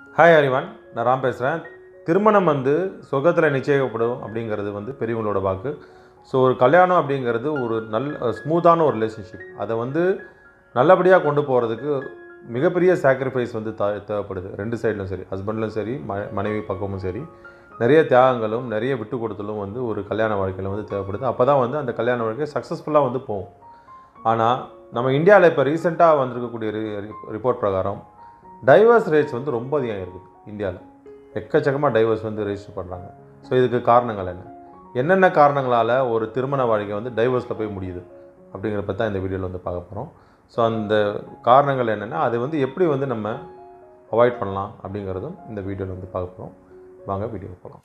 hi அறிவான் நான் ராம் பேசுகிறேன் திருமணம் வந்து சொர்க்கத்தில் நிச்சயிக்கப்படும் அப்படிங்கிறது வந்து பெரியவங்களோட வாக்கு ஸோ ஒரு கல்யாணம் அப்படிங்கிறது ஒரு நல்ல ஸ்மூத்தான ஒரு ரிலேஷன்ஷிப் அதை வந்து நல்லபடியாக கொண்டு போகிறதுக்கு மிகப்பெரிய சாக்ரிஃபைஸ் வந்து த தேவைப்படுது ரெண்டு சைட்லையும் சரி ஹஸ்பண்ட்லையும் சரி ம மனைவி பக்கமும் சரி நிறைய தியாகங்களும் நிறைய விட்டு கொடுத்தலும் வந்து ஒரு கல்யாண வாழ்க்கையில் வந்து தேவைப்படுது அப்போ தான் வந்து அந்த கல்யாண வாழ்க்கை சக்ஸஸ்ஃபுல்லாக வந்து போகும் ஆனால் நம்ம இந்தியாவில் இப்போ ரீசெண்டாக வந்திருக்கக்கூடிய ரிப்போர்ட் பிரகாரம் டைவர்ஸ் ரேட்ஸ் வந்து ரொம்ப அதிகம் இருக்குது இந்தியாவில் எக்கச்சக்கமாக டைவர்ஸ் வந்து ரெஜிஸ்டர் பண்ணுறாங்க ஸோ இதுக்கு காரணங்கள் என்ன என்னென்ன காரணங்களால் ஒரு திருமண வாழ்க்கை வந்து டைவர்ஸில் போய் முடியுது அப்படிங்கிறத பற்றி தான் இந்த வீடியோவில் வந்து பார்க்க போகிறோம் ஸோ அந்த காரணங்கள் என்னென்னா அது வந்து எப்படி வந்து நம்ம அவாய்ட் பண்ணலாம் அப்படிங்கிறதும் இந்த வீடியோவில் வந்து பார்க்க போகிறோம் வாங்க வீடியோ போகலாம்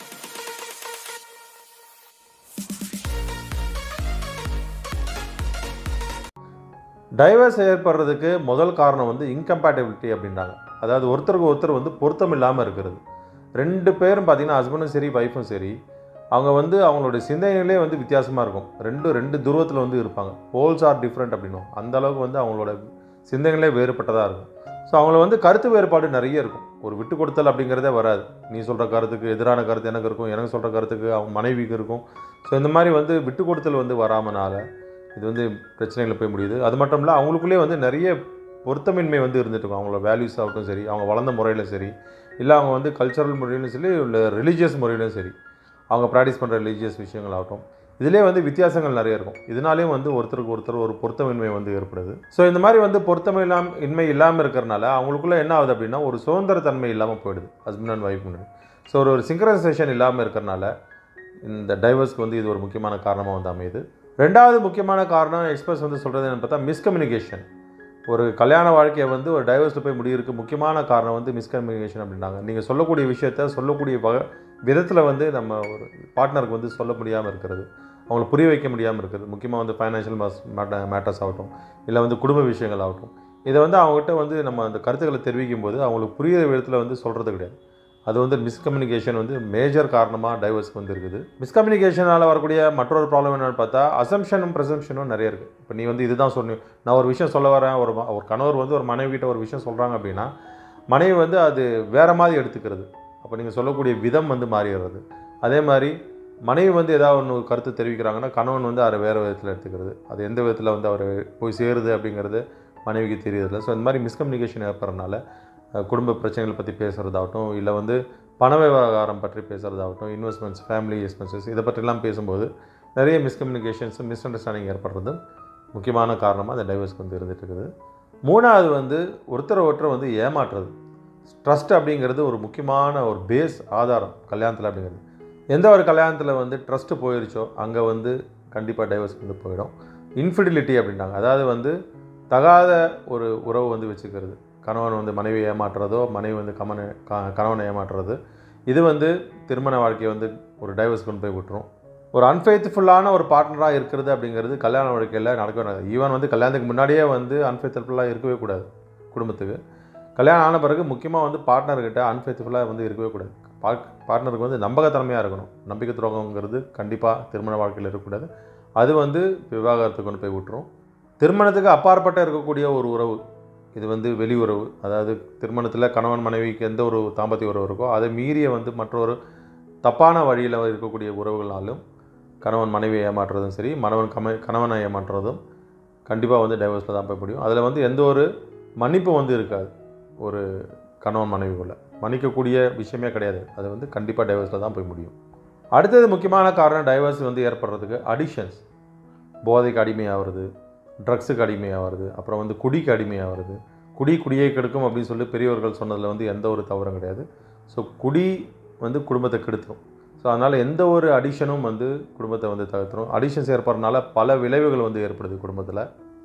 டைவர்ஸ் ஏற்படுறதுக்கு முதல் காரணம் வந்து இன்கம்பேட்டபிலிட்டி அப்படின்றாங்க அதாவது ஒருத்தருக்கு ஒருத்தர் வந்து பொருத்தம் இல்லாமல் இருக்கிறது ரெண்டு பேரும் பார்த்தீங்கன்னா ஹஸ்பண்டும் சரி ஒய்ஃபும் சரி அவங்க வந்து அவங்களுடைய சிந்தனைகளே வந்து வித்தியாசமாக இருக்கும் ரெண்டு ரெண்டு துருவத்தில் வந்து இருப்பாங்க போல்ஸ் ஆர் டிஃப்ரெண்ட் அப்படின்னும் அந்த அளவுக்கு வந்து அவங்களோட சிந்தனைகளே வேறுபட்டதாக இருக்கும் ஸோ அவங்கள வந்து கருத்து வேறுபாடு நிறைய இருக்கும் ஒரு விட்டு கொடுத்தல் அப்படிங்கிறதே வராது நீ சொல்கிற கருத்துக்கு எதிரான கருத்து எனக்கு இருக்கும் எனக்கு சொல்கிற கருத்துக்கு அவங்க மனைவிக்கு இருக்கும் ஸோ இந்த மாதிரி வந்து விட்டு கொடுத்தல் வந்து வராமனால இது வந்து பிரச்சனைகளை போய் முடியுது அது மட்டும் இல்லை அவங்களுக்குள்ளேயே வந்து நிறைய பொருத்தமின்மை வந்து இருந்துட்டு இருக்கும் அவங்களோட வேல்யூஸ் ஆகட்டும் சரி அவங்க வளர்ந்த முறையிலும் சரி இல்லை அவங்க வந்து கல்ச்சரல் முறையிலும் சரி இல்லை ரிலீஜியஸ் முறையிலும் சரி அவங்க ப்ராக்டிஸ் பண்ணுற ரிலீஜியஸ் விஷயங்கள் ஆகட்டும் இதிலே வந்து வித்தியாசங்கள் நிறைய இருக்கும் இதனாலேயும் வந்து ஒருத்தருக்கு ஒருத்தர் ஒரு பொருத்தமின்மை வந்து ஏற்படுது ஸோ இந்த மாதிரி வந்து பொருத்தமை இல்லாம இன்மை இல்லாமல் இருக்கிறனால அவங்களுக்குள்ள என்ன ஆகுது அப்படின்னா ஒரு சுதந்திரத்தன்மை இல்லாமல் போயிடுது ஹஸ்பண்ட் அண்ட் ஒய்ஃப் முன்னாடி ஸோ ஒரு ஒரு சிங்க்ரனைசேஷன் இல்லாமல் இருக்கிறனால இந்த டைவர்ஸ்க்கு வந்து இது ஒரு முக்கியமான காரணமாக வந்து அமையுது ரெண்டாவது முக்கியமான காரணம் எக்ஸ்பிரஸ் வந்து சொல்கிறது என்னன்னு பார்த்தா மிஸ்கம்யூனிகேஷன் ஒரு கல்யாண வாழ்க்கையை வந்து ஒரு டைவர்ஸில் போய் முடியிருக்கு முக்கியமான காரணம் வந்து மிஸ்கம்யூனிகேஷன் அப்படின்னாங்க நீங்கள் சொல்லக்கூடிய விஷயத்த சொல்லக்கூடிய வக விதத்தில் வந்து நம்ம ஒரு பார்ட்னருக்கு வந்து சொல்ல முடியாமல் இருக்கிறது அவங்கள புரிய வைக்க முடியாமல் இருக்குது முக்கியமாக வந்து ஃபைனான்ஷியல் மாஸ் மேட்டர்ஸ் ஆகட்டும் இல்லை வந்து குடும்ப விஷயங்கள் ஆகட்டும் இதை வந்து அவங்ககிட்ட வந்து நம்ம அந்த கருத்துக்களை தெரிவிக்கும் போது அவங்களுக்கு புரியிற விதத்தில் வந்து சொல்கிறது கிடையாது அது வந்து மிஸ்கம்யூனிகேஷன் வந்து மேஜர் காரணமாக டைவர்ஸ்க்கு வந்து இருக்குது மிஸ்கம்யூனிகேஷனால் வரக்கூடிய மற்றொரு ப்ராப்ளம் என்னென்னு பார்த்தா அசம்ஷனும் ப்ரெசம்ஷனும் நிறைய இருக்குது இப்போ நீ வந்து இதுதான் சொன்னி நான் ஒரு விஷயம் சொல்ல வரேன் ஒரு ம- ஒரு கணவர் வந்து ஒரு மனைவி கிட்ட ஒரு விஷயம் சொல்கிறாங்க அப்படின்னா மனைவி வந்து அது வேறு மாதிரி எடுத்துக்கிறது அப்போ நீங்கள் சொல்லக்கூடிய விதம் வந்து மாறிடுறது அதே மாதிரி மனைவி வந்து ஏதாவது ஒன்று கருத்து தெரிவிக்கிறாங்கன்னா கணவன் வந்து அதை வேறு விதத்தில் எடுத்துக்கிறது அது எந்த விதத்தில் வந்து அவர் போய் சேருது அப்படிங்கிறது மனைவிக்கு தெரியறதில்ல ஸோ இந்த மாதிரி மிஸ்கம்யூனிகேஷன் ஏற்படுறதுனால அஹ், குடும்ப பிரச்சனைகளை பற்றி பேசுகிறதாகட்டும் இல்லை வந்து பண விவகாரம் பற்றி பேசுகிறதாகட்டும் இன்வெஸ்ட்மெண்ட்ஸ் ஃபேமிலி எக்ஸ்பென்சஸ் இதை பற்றிலாம் பேசும்போது நிறைய மிஸ்கம்யூனிகேஷன்ஸ் மிஸ் அண்டர்ஸ்டாண்டிங் ஏற்படுறது முக்கியமான காரணமாக அந்த டைவர்ஸ்க்கு வந்து இருந்துட்டு இருக்குது மூணாவது வந்து ஒருத்தரை ஒருத்தர் வந்து ஏமாற்றுறது ட்ரஸ்ட் அப்படிங்கிறது ஒரு முக்கியமான ஒரு பேஸ் ஆதாரம் கல்யாணத்தில் அப்படிங்கிறது எந்த ஒரு கல்யாணத்தில் வந்து ட்ரஸ்ட்டு போயிருச்சோ அங்கே வந்து கண்டிப்பாக டைவர்ஸ் வந்து போயிடும் இன்ஃபிடிலிட்டி அப்படின்றாங்க அதாவது வந்து தகாத ஒரு உறவு வந்து வச்சுக்கிறது கணவன் வந்து மனைவியை ஏமாற்றுறதோ மனைவி வந்து கமனை க- கணவனை ஏமாற்றுறது இது வந்து திருமண வாழ்க்கையை வந்து ஒரு டைவர்ஸ் கொண்டு போய் விட்டுரும் ஒரு அன்ஃபெய்த்ஃபுல்லான ஒரு பார்ட்னராக இருக்கிறது அப்படிங்கிறது கல்யாண வாழ்க்கையில் நடக்கவே நடக்காது ஈவன் வந்து கல்யாணத்துக்கு முன்னாடியே வந்து அன்ஃபெய்த்ஃபுல்லாக இருக்கவே கூடாது குடும்பத்துக்கு கல்யாணம் ஆன பிறகு முக்கியமாக வந்து பார்ட்னர்கிட்ட அன்ஃபெய்த்ஃபுல்லாக வந்து இருக்கவே கூடாது பார்ட் பார்ட்னருக்கு வந்து நம்பகத்தன்மையாக இருக்கணும் நம்பிக்கை துரோகங்கிறது கண்டிப்பாக திருமண வாழ்க்கையில் இருக்கக்கூடாது அது வந்து விவாகரத்துக்கு கொண்டு போய் விட்டுரும் திருமணத்துக்கு அப்பாற்பட்ட இருக்கக்கூடிய ஒரு உறவு இது வந்து வெளி உறவு அதாவது திருமணத்தில் கணவன் மனைவிக்கு எந்த ஒரு தாம்பத்திய உறவு இருக்கோ அதை மீறிய வந்து மற்றொரு தப்பான வழியில் இருக்கக்கூடிய உறவுகளாலும் கணவன் மனைவியை ஏமாற்றுறதும் சரி மணவன் கம கணவனை ஏமாற்றுறதும் கண்டிப்பாக வந்து டைவர்ஸில் தான் போய் முடியும் அதில் வந்து எந்த ஒரு மன்னிப்பும் வந்து இருக்காது ஒரு கணவன் மனைவிக்குள்ள மன்னிக்கக்கூடிய விஷயமே கிடையாது அது வந்து கண்டிப்பாக டைவர்ஸில் தான் போய் முடியும் அடுத்தது முக்கியமான காரணம் டைவர்ஸ் வந்து ஏற்படுறதுக்கு அடிஷன்ஸ் போதைக்கு அடிமையாகிறது ட்ரக்ஸுக்கு அடிமையாகிறது அப்புறம் வந்து குடிக்கு அடிமையாகிறது குடி குடியை கெடுக்கும் அப்படின்னு சொல்லி பெரியவர்கள் சொன்னதில் வந்து எந்த ஒரு தவறும் கிடையாது ஸோ குடி வந்து குடும்பத்தை கெடுத்துரும் ஸோ அதனால் எந்த ஒரு அடிஷனும் வந்து குடும்பத்தை வந்து தவிர்த்துரும் அடிஷன்ஸ் ஏற்படுறதுனால பல விளைவுகள் வந்து ஏற்படுது குடும்பத்தில்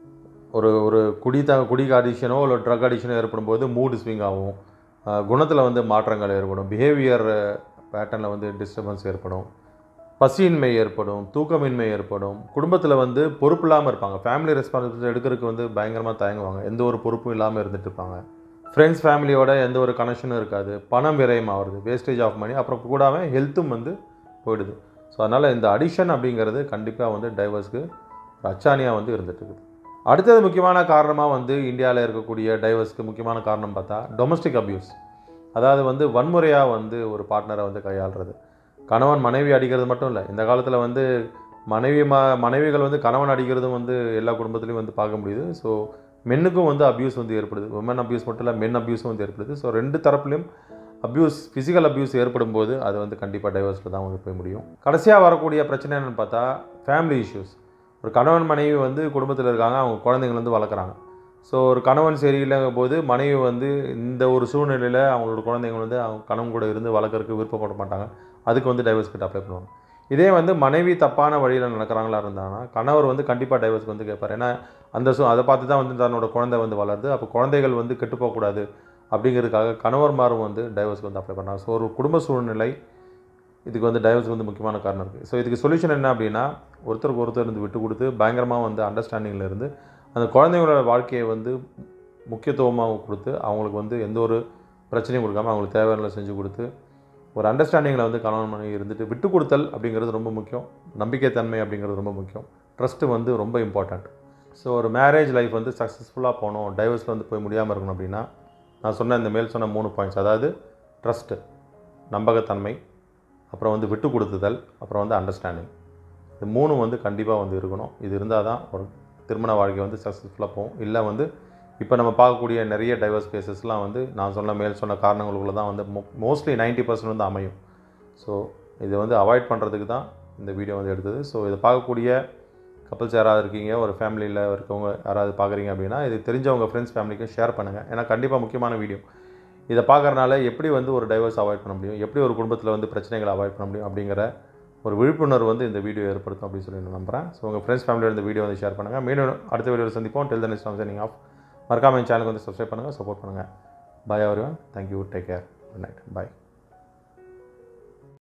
ஒரு ஒரு குடி த குடிக்கு அடிஷனோ இல்லை ட்ரக் அடிஷனோ ஏற்படும் போது மூடு ஸ்விங் ஆகும் குணத்தில் வந்து மாற்றங்கள் ஏற்படும் பிஹேவியர் பேட்டர்னில் வந்து டிஸ்டர்பன்ஸ் ஏற்படும் பசியின்மை ஏற்படும் தூக்கமின்மை ஏற்படும் குடும்பத்தில் வந்து பொறுப்பு இல்லாமல் இருப்பாங்க ஃபேமிலி ரெஸ்பான்சிபிலிட்டி எடுக்கிறதுக்கு வந்து பயங்கரமாக தயங்குவாங்க எந்த ஒரு பொறுப்பும் இல்லாமல் இருந்துட்டு இருப்பாங்க ஃப்ரெண்ட்ஸ் ஃபேமிலியோட எந்த ஒரு கனெக்ஷனும் இருக்காது பணம் விரயம் ஆகுறது வேஸ்டேஜ் ஆஃப் மணி அப்புறம் கூடாம ஹெல்த்தும் வந்து போயிடுது ஸோ அதனால் இந்த அடிஷன் அப்படிங்கிறது கண்டிப்பாக வந்து டைவர்ஸ்க்கு ஒரு அச்சாணியாக வந்து இருந்துட்டு இருக்குது அடுத்தது முக்கியமான காரணமாக வந்து இந்தியாவில் இருக்கக்கூடிய டைவர்ஸ்க்கு முக்கியமான காரணம் பார்த்தா டொமஸ்டிக் அபியூஸ் அதாவது வந்து வன்முறையாக வந்து ஒரு பார்ட்னரை வந்து கையாளுறது கணவன் மனைவி அடிக்கிறது மட்டும் இல்லை இந்த காலத்தில் வந்து மனைவி ம மனைவிகள் வந்து கணவன் அடிக்கிறதும் வந்து எல்லா குடும்பத்துலேயும் வந்து பார்க்க முடியுது ஸோ மென்னுக்கும் வந்து அப்யூஸ் வந்து ஏற்படுது உமன் அப்யூஸ் மட்டும் இல்லை மென் அப்யூஸும் வந்து ஏற்படுது ஸோ ரெண்டு தரப்புலையும் அப்யூஸ் ஃபிசிக்கல் அப்யூஸ் ஏற்படும் போது அது வந்து கண்டிப்பாக டைவர்ஸில் தான் வந்து போய் முடியும் கடைசியாக வரக்கூடிய பிரச்சனை என்னென்னு பார்த்தா ஃபேமிலி இஷ்யூஸ் ஒரு கணவன் மனைவி வந்து குடும்பத்தில் இருக்காங்க அவங்க குழந்தைங்கள வந்து வளர்க்குறாங்க ஸோ ஒரு கணவன் சரியில்லைங்கும் போது மனைவி வந்து இந்த ஒரு சூழ்நிலையில் அவங்களோட குழந்தைங்க வந்து அவங்க கணவன் கூட இருந்து வளர்க்குறதுக்கு விருப்பப்பட மாட்டாங்க அதுக்கு வந்து டைவர்ஸ் கிட்ட அப்ளை பண்ணுவாங்க இதே வந்து மனைவி தப்பான வழியில் நடக்கிறாங்களா இருந்தாங்கன்னா கணவர் வந்து கண்டிப்பாக டைவர்ஸ்க்கு வந்து கேட்பார் ஏன்னா அந்த சூ அதை பார்த்து தான் வந்து தன்னோட குழந்தை வந்து வளருது அப்போ குழந்தைகள் வந்து கெட்டு போகக்கூடாது அப்படிங்கிறதுக்காக கணவர்மாரும் வந்து டைவர்ஸ்க்கு வந்து அப்ளை பண்ணாங்க ஸோ ஒரு குடும்ப சூழ்நிலை இதுக்கு வந்து டைவர்ஸ் வந்து முக்கியமான காரணம் இருக்குது ஸோ இதுக்கு சொல்யூஷன் என்ன அப்படின்னா ஒருத்தருக்கு ஒருத்தர் இருந்து விட்டு கொடுத்து பயங்கரமாக வந்து அண்டர்ஸ்டாண்டிங்கில் இருந்து அந்த குழந்தைங்களோட வாழ்க்கையை வந்து முக்கியத்துவமாக கொடுத்து அவங்களுக்கு வந்து எந்த ஒரு பிரச்சனையும் கொடுக்காம அவங்களுக்கு தேவையான செஞ்சு கொடுத்து ஒரு அண்டர்ஸ்டாண்டிங்கில் வந்து கணவன் மனைவி இருந்துட்டு விட்டு கொடுத்தல் அப்படிங்கிறது ரொம்ப முக்கியம் நம்பிக்கைத்தன்மை அப்படிங்கிறது ரொம்ப முக்கியம் ட்ரஸ்ட்டு வந்து ரொம்ப இம்பார்ட்டண்ட் ஸோ ஒரு மேரேஜ் லைஃப் வந்து சக்ஸஸ்ஃபுல்லாக போகணும் டைவர்ஸில் வந்து போய் முடியாமல் இருக்கணும் அப்படின்னா நான் சொன்ன இந்த மேல் சொன்ன மூணு பாயிண்ட்ஸ் அதாவது ட்ரஸ்ட்டு நம்பகத்தன்மை அப்புறம் வந்து விட்டு கொடுத்துதல் அப்புறம் வந்து அண்டர்ஸ்டாண்டிங் இது மூணும் வந்து கண்டிப்பாக வந்து இருக்கணும் இது இருந்தால் தான் ஒரு திருமண வாழ்க்கை வந்து சக்ஸஸ்ஃபுல்லாக போகும் இல்லை வந்து இப்போ நம்ம பார்க்கக்கூடிய நிறைய டைவர்ஸ் கேசஸ்லாம் வந்து நான் சொன்ன மேல் சொன்ன காரணங்களுக்குள்ள தான் வந்து மோஸ்ட்லி 90% பர்சன்ட் வந்து அமையும் ஸோ இதை வந்து அவாய்ட் பண்ணுறதுக்கு தான் இந்த வீடியோ வந்து எடுத்தது ஸோ இதை பார்க்கக்கூடிய கப்பல்ஸ் யாராவது இருக்கீங்க ஒரு ஃபேமிலியில் இருக்கவங்க யாராவது பார்க்குறீங்க அப்படின்னா இது தெரிஞ்சவங்க ஃப்ரெண்ட்ஸ் ஃபேமிலிக்கு ஷேர் பண்ணுங்கள் ஏன்னா கண்டிப்பாக முக்கியமான வீடியோ இதை பார்க்கறனால எப்படி வந்து ஒரு டைவர்ஸ் அவாய்ட் பண்ண முடியும் எப்படி ஒரு குடும்பத்தில் வந்து பிரச்சனைகளை அவாய்ட் பண்ண முடியும் அப்படிங்கிற ஒரு விழிப்புணர்வு வந்து இந்த வீடியோ ஏற்படுத்தும் அப்படின்னு சொல்லி நான் நம்புறேன் ஸோ உங்கள் ஃப்ரெண்ட்ஸ் ஃபேமிலியோட இந்த வீடியோ வந்து ஷேர் பண்ணுங்கள் மீண்டும் அடுத்த வீடியோவில் சந்திப்போம் டெல் தன் இஸ்லாம் சைனிங் ஆஃப் மறக்காம என் சேனலுக்கு வந்து சப்ஸ்கிரைப் பண்ணுங்கள் சப்போர்ட் பண்ணுங்கள் பாய் அவர் thank you take care good night பாய்